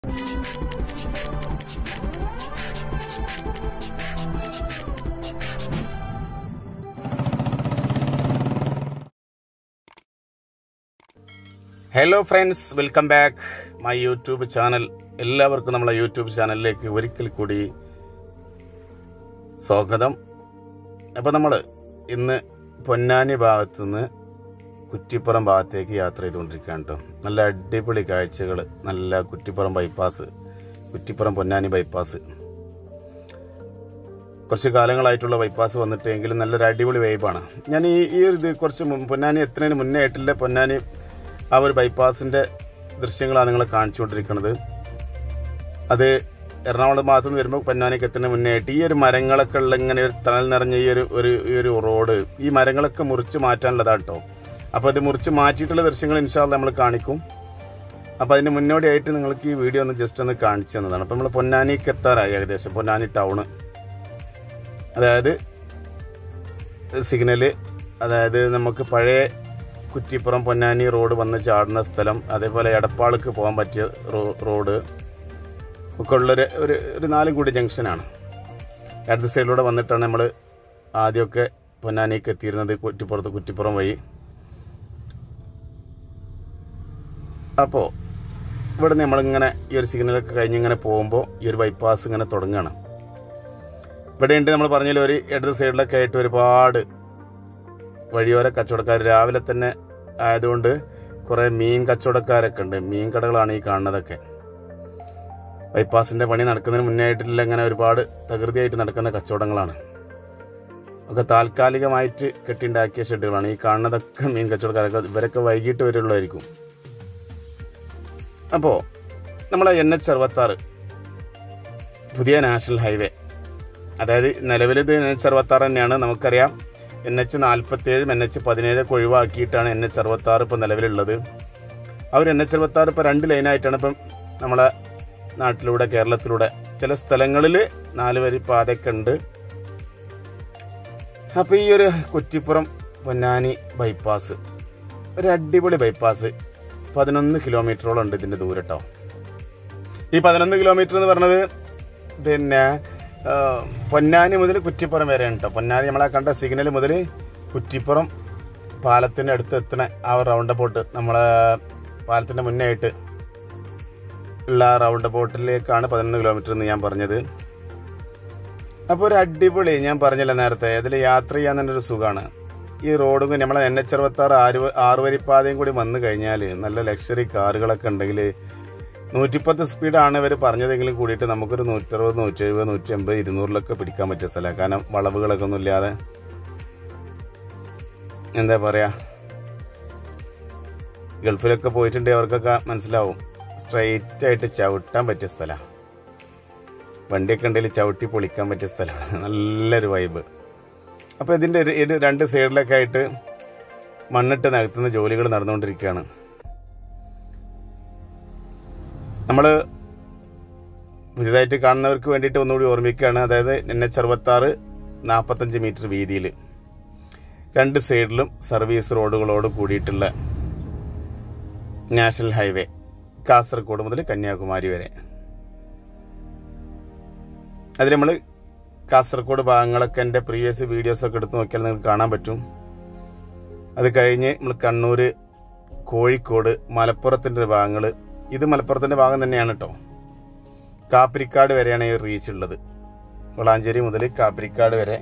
hello friends welcome back my YouTube channel എല്ലാവർക്കും നമ്മളെ YouTube ചാനലിലേക്ക് ഒരിക്കൽ കൂടി സ്വാഗതം അപ്പോൾ നമ്മൾ ഇന്ന് പൊന്നാനി ഭാഗത്തു നിന്ന് കുറ്റിപ്പുറം ഭാഗത്തേക്ക് യാത്ര ചെയ്തുകൊണ്ടിരിക്കുകയാണ് കേട്ടോ നല്ല അടിപൊളി കാഴ്ചകൾ നല്ല കുറ്റിപ്പുറം ബൈപ്പാസ് കുറ്റിപ്പുറം പൊന്നാനി ബൈപ്പാസ് കുറച്ച് കാലങ്ങളായിട്ടുള്ള ബൈപ്പാസ് വന്നിട്ട് എങ്കിലും നല്ലൊരു അടിപൊളി വൈബാണ് ഞാൻ ഈ ഈ ഒരു ഇത് കുറച്ച് മുൻ- പൊന്നാനി എത്തുന്നതിന് മുന്നേ ആയിട്ടില്ല പൊന്നാനി ആ ഒരു ബൈപ്പാസിൻ്റെ ദൃശ്യങ്ങളാണ് നിങ്ങളെ കാണിച്ചുകൊണ്ടിരിക്കുന്നത് അത് എറണാകുളം ഭാഗത്തു നിന്ന് വരുമ്പോൾ പൊന്നാനിക്ക് എത്തുന്നതിന് മുന്നേ ആയിട്ട് ഈ ഒരു മരങ്ങളൊക്കെ ഉള്ള ഇങ്ങനെ ഒരു തണൽ നിറഞ്ഞ ഈ ഒരു ഒരു ഈ ഒരു റോഡ് ഈ മരങ്ങളൊക്കെ മുറിച്ച് മാറ്റാനുള്ളതാണ് കേട്ടോ അപ്പോൾ അത് മുറിച്ച് മാറ്റിയിട്ടുള്ള ദൃശ്യങ്ങൾ ഇൻഷാല്ല നമ്മൾ കാണിക്കും അപ്പോൾ അതിന് മുന്നോടിയായിട്ട് നിങ്ങൾക്ക് ഈ വീഡിയോ ഒന്ന് ജസ്റ്റ് ഒന്ന് കാണിച്ചു തന്നതാണ് അപ്പോൾ നമ്മൾ പൊന്നാനിക്ക് എത്താറായി ഏകദേശം പൊന്നാനി ടൗണ് അതായത് സിഗ്നല് അതായത് നമുക്ക് പഴയ കുറ്റിപ്പുറം പൊന്നാനി റോഡ് വന്ന് ചാടുന്ന സ്ഥലം അതേപോലെ എടപ്പാൾക്ക് പോകാൻ പറ്റിയ റോ- റോഡ് ഒക്കെ ഉള്ളൊരു ഒരു ഒരു നാലും കൂടി ജംഗ്ഷനാണ് ഇടത് സൈഡിലൂടെ വന്നിട്ടാണ് നമ്മൾ ആദ്യമൊക്കെ പൊന്നാനിക്ക് എത്തിയിരുന്നത് കുറ്റിപ്പുറത്ത് കുറ്റിപ്പുറം വഴി അപ്പോൾ ഇവിടെ നമ്മളിങ്ങനെ ഈ ഒരു സിഗ്നലൊക്കെ കഴിഞ്ഞ് ഇങ്ങനെ പോകുമ്പോൾ ഈ ഒരു ബൈപ്പാസ് ഇങ്ങനെ തുടങ്ങുകയാണ് ഇവിടെയുണ്ട് നമ്മൾ പറഞ്ഞാൽ ഒരു ഇടത് സൈഡിലൊക്കെ ആയിട്ട് ഒരുപാട് വഴിയോര കച്ചവടക്കാർ രാവിലെ തന്നെ ആയതുകൊണ്ട് കുറേ മീൻ കച്ചവടക്കാരൊക്കെ ഉണ്ട് മീൻ കടകളാണ് ഈ കാണുന്നതൊക്കെ ബൈപ്പാസിന്റെ പണി നടക്കുന്നതിന് മുന്നേ ആയിട്ടില്ല ഇങ്ങനെ ഒരുപാട് തകൃതിയായിട്ട് നടക്കുന്ന കച്ചവടങ്ങളാണ് ഒക്കെ താൽക്കാലികമായിട്ട് കെട്ടിണ്ടാക്കിയ ഷെഡുകളാണ് ഈ കാണുന്നതൊക്കെ മീൻ കച്ചവടക്കാരൊക്കെ ഇവരൊക്കെ വൈകിട്ട് വരുള്ളായിരിക്കും അപ്പോൾ നമ്മളെ എൻ എച്ച് അറുപത്താറ് പുതിയ നാഷണൽ ഹൈവേ അതായത് നിലവിൽ ഇത് എൻ എച്ച് അറുപത്താറ് തന്നെയാണ് നമുക്കറിയാം എൻ എച്ച് നാൽപ്പത്തേഴും എൻ എച്ച് പതിനേഴൊക്കെ ഒഴിവാക്കിയിട്ടാണ് എൻ എച്ച് അറുപത്താറ് ഇപ്പോൾ നിലവിലുള്ളത് ആ ഒരു എൻ എച്ച് അറുപത്താറ് ഇപ്പോൾ രണ്ട് ലൈനായിട്ടാണ് ഇപ്പം നമ്മളെ നാട്ടിലൂടെ കേരളത്തിലൂടെ ചില സ്ഥലങ്ങളിൽ നാല് വരി പാതയൊക്കെ ഉണ്ട് അപ്പോൾ ഈ ഒരു കുറ്റിപ്പുറം പൊന്നാനി ബൈപ്പാസ് ഒരു അടിപൊളി ബൈപ്പാസ് പതിനൊന്ന് കിലോമീറ്ററോളം ഉണ്ട് ഇതിൻ്റെ ദൂരം കേട്ടോ ഈ പതിനൊന്ന് കിലോമീറ്റർ എന്ന് പറഞ്ഞത് പിന്നെ ആ, പൊന്നാനി മുതൽ കുറ്റിപ്പുറം വരെയാണ് കേട്ടോ പൊന്നാനി നമ്മളെ കണ്ട സിഗ്നൽ മുതൽ കുറ്റിപ്പുറം പാലത്തിൻ്റെ അടുത്ത് എത്തണ ആ ഒരു റൗണ്ട് ബോട്ട് നമ്മളെ പാലത്തിൻ്റെ മുന്നേ ആയിട്ട് ഉള്ള ആ റൗണ്ട് ബോട്ടിലേക്കാണ് പതിനൊന്ന് കിലോമീറ്റർ എന്ന് ഞാൻ പറഞ്ഞത് അപ്പോൾ ഒരു അടിപൊളി ഞാൻ പറഞ്ഞില്ല നേരത്തെ അതിൽ യാത്ര ചെയ്യാൻ തന്നെ ഒരു സുഖമാണ് ഈ റോഡും നമ്മളെ എൻ എച്ച് അറുപത്താറ് ആറ് ആറ് വരിപ്പാതയും കൂടി വന്നു കഴിഞ്ഞാൽ നല്ല ലക്ഷറി കാറുകളൊക്കെ ഉണ്ടെങ്കിൽ നൂറ്റിപ്പത്ത് സ്പീഡാണ് ഇവർ പറഞ്ഞതെങ്കിലും കൂടിയിട്ട് നമുക്കൊരു നൂറ്ററുപത് നൂറ്റി എഴുപത് നൂറ്റി അമ്പത് ഇരുന്നൂറിലൊക്കെ പിടിക്കാൻ പറ്റിയ സ്ഥലമാണ് കാരണം വളവുകളൊക്കെ ഒന്നും ഇല്ലാതെ എന്താ പറയാ ഗൾഫിലൊക്കെ പോയിട്ടുണ്ടെങ്കിൽ അവർക്കൊക്കെ മനസ്സിലാവും സ്ട്രൈറ്റ് ആയിട്ട് ചവിട്ടാൻ പറ്റിയ സ്ഥലമാണ് വണ്ടിയൊക്കെ ഉണ്ടെങ്കിൽ ചവിട്ടി പൊളിക്കാൻ പറ്റിയ സ്ഥലമാണ് നല്ലൊരു വൈബ് അപ്പോൾ ഇതിൻ്റെ ഒരു- ഇത് രണ്ട് സൈഡിലൊക്കെ ആയിട്ട് മണ്ണിട്ട് നികത്തുന്ന ജോലികൾ നടന്നുകൊണ്ടിരിക്കുകയാണ് നമ്മൾ പുതിയതായിട്ട് കാണുന്നവർക്ക് വേണ്ടിയിട്ട് ഒന്നുകൂടി ഓർമ്മിക്കുകയാണ് അതായത് എൻ എച്ച് അറുപത്താറ് നാൽപ്പത്തഞ്ച് മീറ്റർ വീതിയിൽ രണ്ട് സൈഡിലും സർവീസ് റോഡുകളോട് കൂടിയിട്ടുള്ള നാഷണൽ ഹൈവേ കാസർഗോഡ് മുതൽ കന്യാകുമാരി വരെ അതിൽ നമ്മൾ കാസർഗോഡ് ഭാഗങ്ങളൊക്കെ എൻ്റെ പ്രീവിയസ് വീഡിയോസൊക്കെ എടുത്ത് നോക്കിയാൽ നിങ്ങൾക്ക് കാണാൻ പറ്റും അത് കഴിഞ്ഞ് നമ്മൾ കണ്ണൂർ കോഴിക്കോട് മലപ്പുറത്തിൻ്റെ ഭാഗങ്ങൾ ഇത് മലപ്പുറത്തിൻ്റെ ഭാഗം തന്നെയാണ് കേട്ടോ കാപ്പിരിക്കാട് വരെയാണ് ഈ റീച്ച് ഉള്ളത് വളാഞ്ചേരി മുതൽ കാപ്പിരിക്കാട് വരെ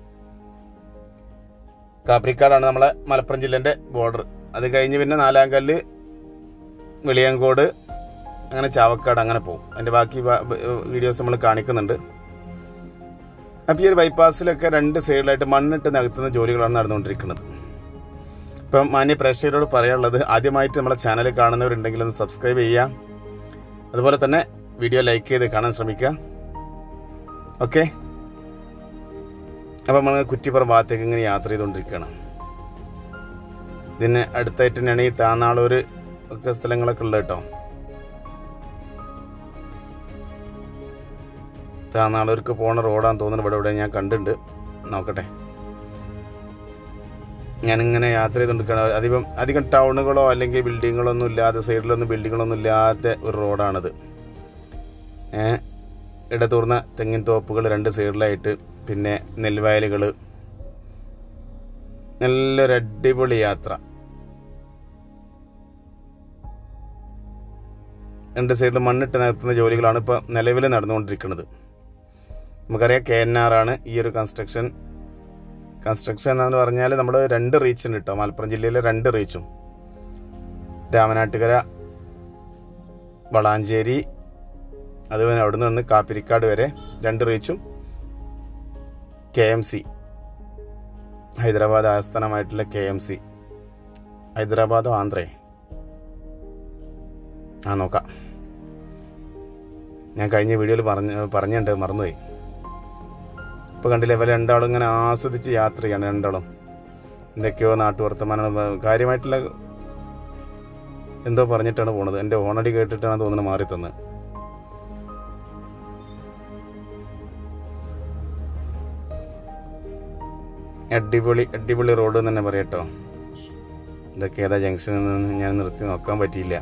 കാപ്പിരിക്കാടാണ് നമ്മളെ മലപ്പുറം ജില്ലേൻ്റെ ബോർഡർ അത് കഴിഞ്ഞ് പിന്നെ നാലാങ്കല്ല് വെളിയങ്കോട് അങ്ങനെ ചാവക്കാട് അങ്ങനെ പോകും അതിൻ്റെ ബാക്കി വീഡിയോസ് നമ്മൾ കാണിക്കുന്നുണ്ട് അപ്പോൾ ഈ ഒരു ബൈപ്പാസിലൊക്കെ രണ്ട് സൈഡിലായിട്ട് മണ്ണിട്ട് നികത്തുന്ന ജോലികളാണ് നടന്നുകൊണ്ടിരിക്കുന്നത് ഇപ്പം മാന്യ പ്രേക്ഷകരോട് പറയാനുള്ളത് ആദ്യമായിട്ട് നമ്മളെ ചാനൽ കാണുന്നവരുണ്ടെങ്കിൽ ഒന്ന് സബ്സ്ക്രൈബ് ചെയ്യുക അതുപോലെ തന്നെ വീഡിയോ ലൈക്ക് ചെയ്ത് കാണാൻ ശ്രമിക്കുക ഓക്കെ അപ്പം നമ്മൾ കുറ്റിപ്പുറം ഭാഗത്തേക്ക് ഇങ്ങനെ യാത്ര ചെയ്തുകൊണ്ടിരിക്കുകയാണ് ഇതിന് അടുത്തായിട്ട് തന്നെയാണ് ഈ താന്നാളൂർ ഒക്കെ സ്ഥലങ്ങളൊക്കെ ഉള്ളത് കേട്ടോ താന്നാളൂർക്ക് പോണ റോഡാന്ന് തോന്നുന്നു ഇവിടെ ഇവിടെ ഞാൻ കണ്ടിട്ടുണ്ട് നോക്കട്ടെ ഞാനിങ്ങനെ യാത്ര ചെയ്തുകൊണ്ടിരിക്കുകയാണ് അധികം അധികം ടൗണുകളോ അല്ലെങ്കിൽ ബിൽഡിങ്ങുകളോ ഒന്നും ഇല്ലാതെ സൈഡിലൊന്നും ബിൽഡിങ്ങുകളൊന്നും ഇല്ലാത്ത ഒരു റോഡാണിത് ഏ, ഇടതൂർന്ന തെങ്ങിൻ തോപ്പുകൾ രണ്ട് സൈഡിലായിട്ട് പിന്നെ നെൽവയലുകൾ നല്ലൊരു അടിപൊളി യാത്ര രണ്ട് സൈഡിൽ മണ്ണിട്ട് നികത്തുന്ന ജോലികളാണ് ഇപ്പോൾ നിലവിൽ നടന്നുകൊണ്ടിരിക്കുന്നത് നമുക്കറിയാം കെ എൻ ആർ ആണ് ഈ ഒരു കൺസ്ട്രക്ഷൻ കൺസ്ട്രക്ഷൻ എന്ന് പറഞ്ഞാൽ നമ്മൾ രണ്ട് റീച്ച് ഉണ്ട് കേട്ടോ മലപ്പുറം ജില്ലയിലെ രണ്ട് റീച്ചും രാമനാട്ടുകര വളാഞ്ചേരി അത് അവിടെ നിന്ന് കാപ്പിരിക്കാട് വരെ രണ്ട് റീച്ചും കെ എം സി ഹൈദരാബാദ് ആസ്ഥാനമായിട്ടുള്ള കെ എം സി ഹൈദരാബാദോ ആന്ധ്രേ ആ നോക്കാം ഞാൻ കഴിഞ്ഞ വീഡിയോയിൽ പറഞ്ഞ പറഞ്ഞിട്ടുണ്ട് മറന്നുപോയി ഇപ്പോൾ കണ്ടില്ലേ ഇവർ രണ്ടാളും ഇങ്ങനെ ആസ്വദിച്ച് യാത്ര ചെയ്യാണ് രണ്ടാളും എന്തൊക്കെയോ നാട്ടുവർത്തമാനം കാര്യമായിട്ടുള്ള എന്തോ പറഞ്ഞിട്ടാണ് പോണത് എൻ്റെ ഓണടി കേട്ടിട്ടാണ് തോന്നുന്നത് മാറി തന്നത് അടിപൊളി അടിപൊളി റോഡ് എന്ന് തന്നെ പറയട്ടോ ഇതൊക്കെ ഏതാ ജംഗ്ഷനിൽ നിന്ന് ഞാൻ നിർത്തി നോക്കാൻ പറ്റിയില്ല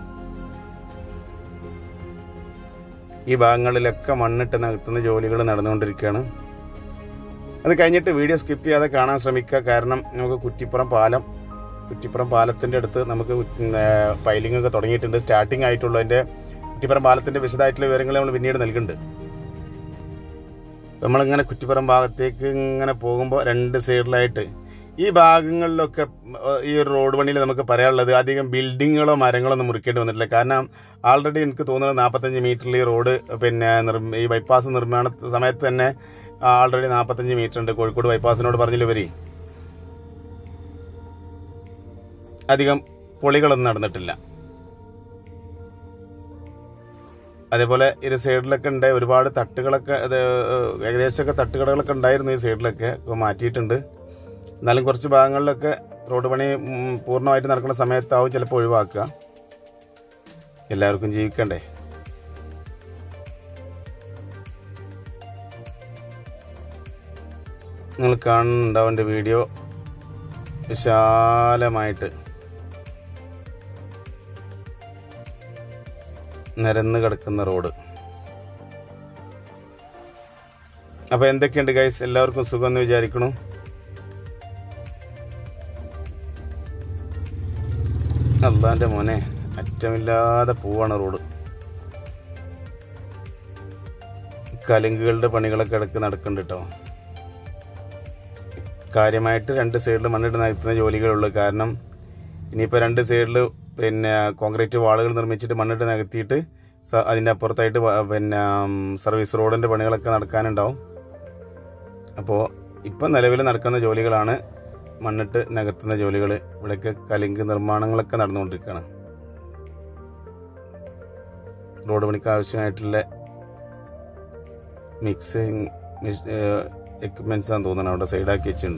ഈ ഭാഗങ്ങളിലൊക്കെ മണ്ണിട്ട് നികത്തുന്ന ജോലികൾ നടന്നുകൊണ്ടിരിക്കുകയാണ് അത് കഴിഞ്ഞിട്ട് വീഡിയോ സ്കിപ്പ് ചെയ്യാതെ കാണാൻ ശ്രമിക്കുക കാരണം നമുക്ക് കുറ്റിപ്പുറം പാലം കുറ്റിപ്പുറം പാലത്തിൻ്റെ അടുത്ത് നമുക്ക് പൈലിംഗ് ഒക്കെ തുടങ്ങിയിട്ടുണ്ട് സ്റ്റാർട്ടിംഗ് ആയിട്ടുള്ളതിൻ്റെ കുറ്റിപ്പുറം പാലത്തിൻ്റെ വിശദമായിട്ടുള്ള വിവരങ്ങൾ നമ്മൾ പിന്നീട് നൽകുന്നുണ്ട് നമ്മളിങ്ങനെ കുറ്റിപ്പുറം ഭാഗത്തേക്ക് ഇങ്ങനെ പോകുമ്പോൾ രണ്ട് സൈഡിലായിട്ട് ഈ ഭാഗങ്ങളിലൊക്കെ ഏഹ്, ഈ ഒരു റോഡ് പണിയിൽ നമുക്ക് പറയാനുള്ളത് അധികം ബിൽഡിങ്ങുകളോ മരങ്ങളോ ഒന്നും മുറിക്കേണ്ടി വന്നിട്ടില്ല കാരണം ആൾറെഡി എനിക്ക് തോന്നുന്നത് നാൽപ്പത്തഞ്ച് മീറ്ററിൽ ഈ റോഡ് പിന്നെ നിർമ്മ- ഈ ബൈപ്പാസ് നിർമ്മാണ സമയത്ത് തന്നെ ആൾറെഡി നാൽപ്പത്തഞ്ച് മീറ്റർ ഉണ്ട് കോഴിക്കോട് ബൈപ്പാസിനോട് പറഞ്ഞില്ലുപരി അധികം പൊളികളൊന്നും നടന്നിട്ടില്ല അതേപോലെ ഇരു സൈഡിലൊക്കെ ഉണ്ട് ഒരുപാട് തട്ടുകളൊക്കെ അത് ഏകദേശമൊക്കെ തട്ടുകടകളൊക്കെ ഉണ്ടായിരുന്നു ഈ സൈഡിലൊക്കെ ഇപ്പോൾ മാറ്റിയിട്ടുണ്ട് എന്നാലും കുറച്ച് ഭാഗങ്ങളിലൊക്കെ റോഡ് പണി ഉം, പൂർണ്ണമായിട്ട് നടക്കുന്ന സമയത്താവും ചിലപ്പോൾ ഒഴിവാക്കുക എല്ലാവർക്കും ജീവിക്കണ്ടേ നിങ്ങൾ കാണുന്നുണ്ടാവും എൻ്റെ വീഡിയോ വിശാലമായിട്ട് നിരന്ന് കിടക്കുന്ന റോഡ് അപ്പോൾ എന്തൊക്കെയുണ്ട് ഗൈസ് എല്ലാവർക്കും സുഖമെന്ന് വിചാരിക്കണു അള്ളാന്റെ മോനെ അറ്റമില്ലാതെ പോവാണ് റോഡ് കലുങ്കുകളുടെ പണികളൊക്കെ ഇടയ്ക്ക് നടക്കുന്നുണ്ട് കേട്ടോ കാര്യമായിട്ട് രണ്ട് സൈഡിൽ മണ്ണിട്ട് നികത്തുന്ന ജോലികളുള്ളൂ കാരണം ഇനിയിപ്പോൾ രണ്ട് സൈഡിൽ പിന്നെ കോൺക്രീറ്റ് വാളുകൾ നിർമ്മിച്ചിട്ട് മണ്ണിട്ട് നികത്തിയിട്ട് സ- അതിൻ്റെ അപ്പുറത്തായിട്ട് വ- പിന്നെ ഉം, സർവീസ് റോഡിൻ്റെ പണികളൊക്കെ നടക്കാനുണ്ടാവും അപ്പോൾ ഇപ്പം നിലവിൽ നടക്കുന്ന ജോലികളാണ് മണ്ണിട്ട് നികത്തുന്ന ജോലികൾ ഇവിടെയൊക്കെ കലിങ്ക് നിർമ്മാണങ്ങളൊക്കെ നടന്നുകൊണ്ടിരിക്കുകയാണ് റോഡ് പണിക്ക് ആവശ്യമായിട്ടുള്ള മിക്സിങ് എക്യുപ്മെന്റ്സ് ആണെന്ന് തോന്നുന്നു അവിടെ സൈഡാക്കി വെച്ചിട്ടുണ്ട്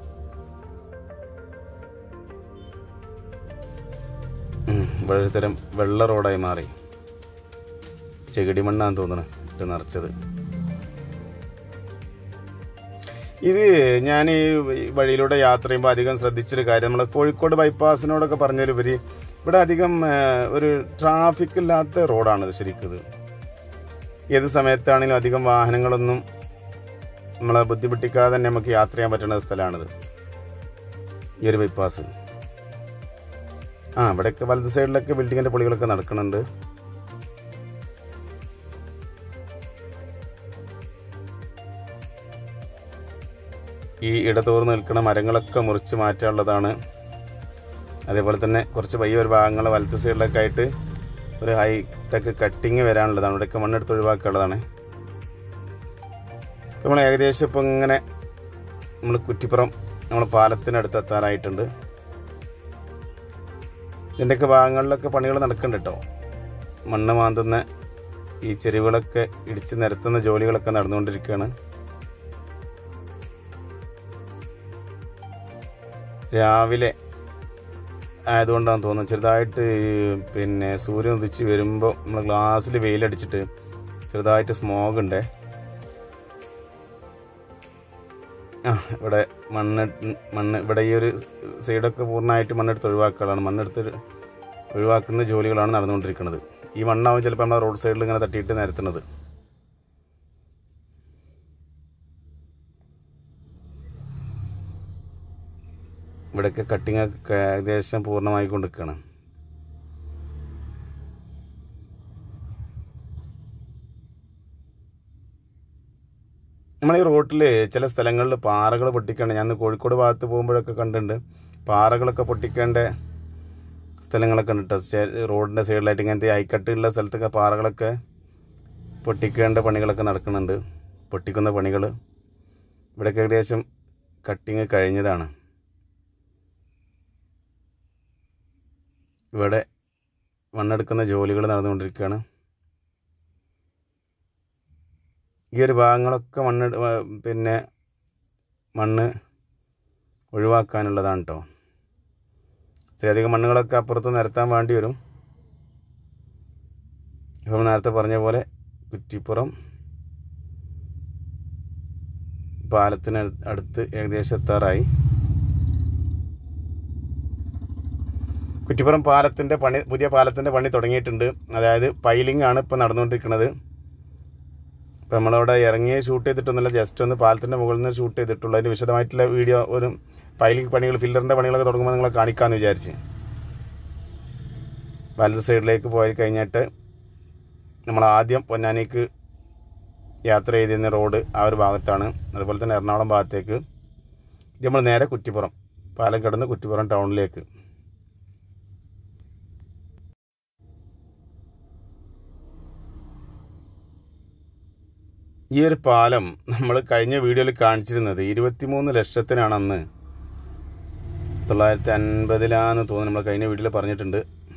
ഉം, ഇവിടെ ഒരു തരം വെള്ള റോഡായി മാറി ചെകിടി മണ്ണാന്ന് തോന്നുന്നു ഇട്ട് നിറച്ചത് ഇത് ഞാൻ ഈ വഴിയിലൂടെ യാത്ര ചെയ്യുമ്പോൾ അധികം ശ്രദ്ധിച്ചൊരു കാര്യം നമ്മൾ കോഴിക്കോട് ബൈപ്പാസിനോടൊക്കെ പറഞ്ഞതിലുപരി ഇവിടെ അധികം ആ, ഒരു ട്രാഫിക് ഇല്ലാത്ത റോഡാണിത് ശരിക്കും ഇത് ഏത് സമയത്താണെങ്കിലും അധികം വാഹനങ്ങളൊന്നും നമ്മളെ ബുദ്ധിമുട്ടിക്കാതെ തന്നെ നമുക്ക് യാത്ര ചെയ്യാൻ പറ്റുന്ന സ്ഥലമാണിത് ഈ ഒരു ബൈപ്പാസ് ആ ഇവിടെയൊക്കെ വലത് സൈഡിലൊക്കെ ബിൽഡിങ്ങിന്റെ പൊളികളൊക്കെ നടക്കുന്നുണ്ട് ഈ ഇടതൂർന്ന് നിൽക്കുന്ന മരങ്ങളൊക്കെ മുറിച്ച് മാറ്റാനുള്ളതാണ് അതേപോലെ തന്നെ കുറച്ച് പയ്യ ഒരു ഭാഗങ്ങൾ വലത്ത് സൈഡിലൊക്കെ ആയിട്ട് ഒരു ഹൈടെക് കട്ടിങ് വരാനുള്ളതാണ് ഇവിടെയൊക്കെ മണ്ണെടുത്ത് ഒഴിവാക്കാനുള്ളതാണ് നമ്മൾ ഏകദേശം ഇപ്പം ഇങ്ങനെ നമ്മൾ കുറ്റിപ്പുറം നമ്മൾ പാലത്തിനടുത്ത് എത്താനായിട്ടുണ്ട് ഇതിൻ്റെയൊക്കെ ഭാഗങ്ങളിലൊക്കെ പണികൾ നടക്കുന്നുണ്ട് കേട്ടോ മണ്ണ് മാന്തുന്ന ഈ ചെരുവുകളൊക്കെ ഇടിച്ച് നിരത്തുന്ന ജോലികളൊക്കെ നടന്നുകൊണ്ടിരിക്കുകയാണ് രാവിലെ ആയതുകൊണ്ടാണ് തോന്നുന്നത് ചെറുതായിട്ട് ഈ പിന്നെ സൂര്യൻ ഉദിച്ച് വരുമ്പോൾ നമ്മൾ ഗ്ലാസ്സിൽ വെയിലടിച്ചിട്ട് ചെറുതായിട്ട് സ്മോഗ് ഉണ്ടേ ആ ഇവിടെ മണ്ണ് മണ്ണ് ഇവിടെ ഈ ഒരു സൈഡൊക്കെ പൂർണ്ണമായിട്ട് മണ്ണെടുത്ത് ഒഴിവാക്കലാണ് മണ്ണെടുത്ത് ഒഴിവാക്കുന്ന ജോലികളാണ് നടന്നുകൊണ്ടിരിക്കുന്നത് ഈ മണ്ണാവും ചിലപ്പോൾ നമ്മുടെ റോഡ് സൈഡിൽ ഇങ്ങനെ തട്ടിയിട്ട് നിരത്തുന്നത് ഇവിടെയൊക്കെ കട്ടിങ് ഒക്കെ ഏകദേശം പൂർണ്ണമായി കൊണ്ടിരിക്കുകയാണ് നമ്മൾ ഈ റോട്ടിൽ ചില സ്ഥലങ്ങളിൽ പാറകൾ പൊട്ടിക്കേണ്ട ഞാൻ ഇന്ന് കോഴിക്കോട് ഭാഗത്ത് പോകുമ്പോഴൊക്കെ കണ്ടിട്ടുണ്ട് പാറകളൊക്കെ പൊട്ടിക്കേണ്ട സ്ഥലങ്ങളൊക്കെ ഉണ്ട് കേട്ടോ റോഡിൻ്റെ സൈഡിലായിട്ട് ഇങ്ങനത്തെ ഐക്കട്ടുള്ള സ്ഥലത്തൊക്കെ പാറകളൊക്കെ പൊട്ടിക്കേണ്ട പണികളൊക്കെ നടക്കുന്നുണ്ട് പൊട്ടിക്കുന്ന പണികൾ ഇവിടെയൊക്കെ ഏകദേശം കട്ടിങ് കഴിഞ്ഞതാണ് ഇവിടെ മണ്ണെടുക്കുന്ന ജോലികൾ നടന്നുകൊണ്ടിരിക്കുകയാണ് ഈ ഒരു ഭാഗങ്ങളൊക്കെ മണ്ണ് പിന്നെ മണ്ണ് ഒഴിവാക്കാനുള്ളതാണ് കേട്ടോ ഇത്രയധികം മണ്ണുകളൊക്കെ അപ്പുറത്ത് നിരത്താൻ വേണ്ടി വരും ഇപ്പം നേരത്തെ പറഞ്ഞ പോലെ കുറ്റിപ്പുറം പാലത്തിന് അടുത്ത് ഏകദേശം എത്താറായി കുറ്റിപ്പുറം പാലത്തിൻ്റെ പണി പുതിയ പാലത്തിൻ്റെ പണി തുടങ്ങിയിട്ടുണ്ട് അതായത് പൈലിംഗ് ആണ് ഇപ്പോൾ നടന്നുകൊണ്ടിരിക്കുന്നത് ഇപ്പം നമ്മളവിടെ ഇറങ്ങി ഷൂട്ട് ചെയ്തിട്ടൊന്നുമില്ല ജസ്റ്റ് ഒന്ന് പാലത്തിൻ്റെ മുകളിൽ നിന്ന് ഷൂട്ട് ചെയ്തിട്ടുള്ളൂ അതിൻ്റെ വിശദമായിട്ടുള്ള വീഡിയോ ഒരു പൈലിംഗ് പണികൾ ഫില്ലറിൻ്റെ പണികളൊക്കെ തുടങ്ങുമ്പോൾ നിങ്ങളെ കാണിക്കാമെന്ന് വിചാരിച്ച് വലത് സൈഡിലേക്ക് പോയി കഴിഞ്ഞിട്ട് നമ്മൾ ആദ്യം പൊന്നാനിക്ക് യാത്ര ചെയ്തിരുന്ന റോഡ് ആ ഒരു ഭാഗത്താണ് അതുപോലെ തന്നെ എറണാകുളം ഭാഗത്തേക്ക് ഇത് നമ്മൾ നേരെ കുറ്റിപ്പുറം പാലം കടന്ന് കുറ്റിപ്പുറം ടൗണിലേക്ക് ഈ ഒരു പാലം നമ്മൾ കഴിഞ്ഞ വീഡിയോയിൽ കാണിച്ചിരുന്നത് ഇരുപത്തിമൂന്ന് ലക്ഷത്തിനാണ് അന്ന് തൊള്ളായിരത്തി അൻപതിലാന്ന് തോന്നുന്നു നമ്മൾ കഴിഞ്ഞ വീഡിയോയിൽ പറഞ്ഞിട്ടുണ്ട്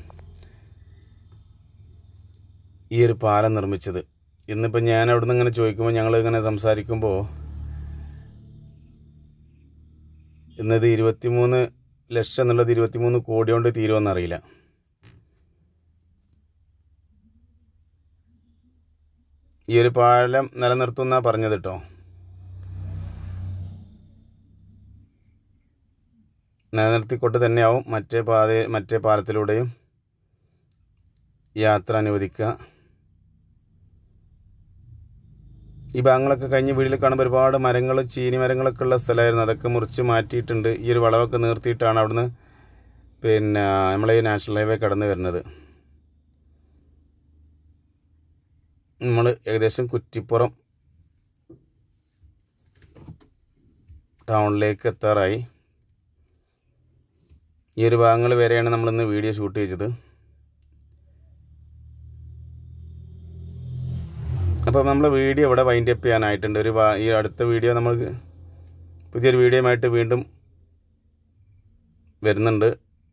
ഈ ഒരു പാലം നിർമ്മിച്ചത് ഇന്നിപ്പോൾ ഞാൻ അവിടെ നിന്ന് ഇങ്ങനെ ചോദിക്കുമ്പോൾ ഞങ്ങൾ ഇങ്ങനെ സംസാരിക്കുമ്പോൾ ഇന്നത് ഇരുപത്തിമൂന്ന് ലക്ഷം എന്നുള്ളത് ഇരുപത്തിമൂന്ന് കോടി കൊണ്ട് തീരുമെന്നറിയില്ല ഈ ഒരു പാലം നിലനിർത്തുന്ന പറഞ്ഞത് കേട്ടോ നിലനിർത്തിക്കൊണ്ട് തന്നെയാവും മറ്റേ പാത മറ്റേ പാലത്തിലൂടെയും യാത്ര അനുവദിക്കുക ഈ ഭാഗങ്ങളൊക്കെ കഴിഞ്ഞ വീട്ടിൽ കാണുമ്പോൾ ഒരുപാട് മരങ്ങൾ ചീനി മരങ്ങളൊക്കെ ഉള്ള സ്ഥലമായിരുന്നു അതൊക്കെ മുറിച്ച് മാറ്റിയിട്ടുണ്ട് ഈ ഒരു വളവൊക്കെ നിർത്തിയിട്ടാണ് അവിടുന്ന് പിന്നെ നമ്മളെ ഈ നാഷണൽ ഹൈവേ കടന്നു വരുന്നത് നമ്മൾ ഏകദേശം കുറ്റിപ്പുറം ടൗണിലേക്ക് എത്താറായി ഈ ഒരു ഭാഗങ്ങൾ വരെയാണ് നമ്മളിന്ന് വീഡിയോ ഷൂട്ട് ചെയ്തത് അപ്പോൾ നമ്മൾ വീഡിയോ ഇവിടെ വൈൻഡ് അപ്പ് ചെയ്യാനായിട്ടുണ്ട് ഒരു വാ- ഈ അടുത്ത വീഡിയോ നമുക്ക് പുതിയൊരു വീഡിയോയുമായിട്ട് വീണ്ടും വരുന്നുണ്ട്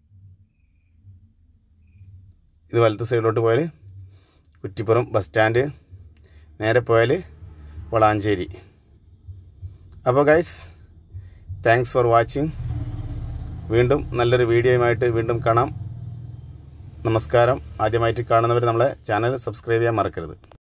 ഇത് വലത്തെ സൈഡിലോട്ട് പോയാൽ കുറ്റിപ്പുറം ബസ് സ്റ്റാൻഡ് നേരെ പോയാൽ വളാഞ്ചേരി അപ്പോൾ ഗൈസ് താങ്ക്സ് ഫോർ വാച്ചിങ് വീണ്ടും നല്ലൊരു വീഡിയോയുമായിട്ട് വീണ്ടും കാണാം നമസ്കാരം ആദ്യമായിട്ട് കാണുന്നവർ നമ്മളെ ചാനൽ സബ്സ്ക്രൈബ് ചെയ്യാൻ മറക്കരുത്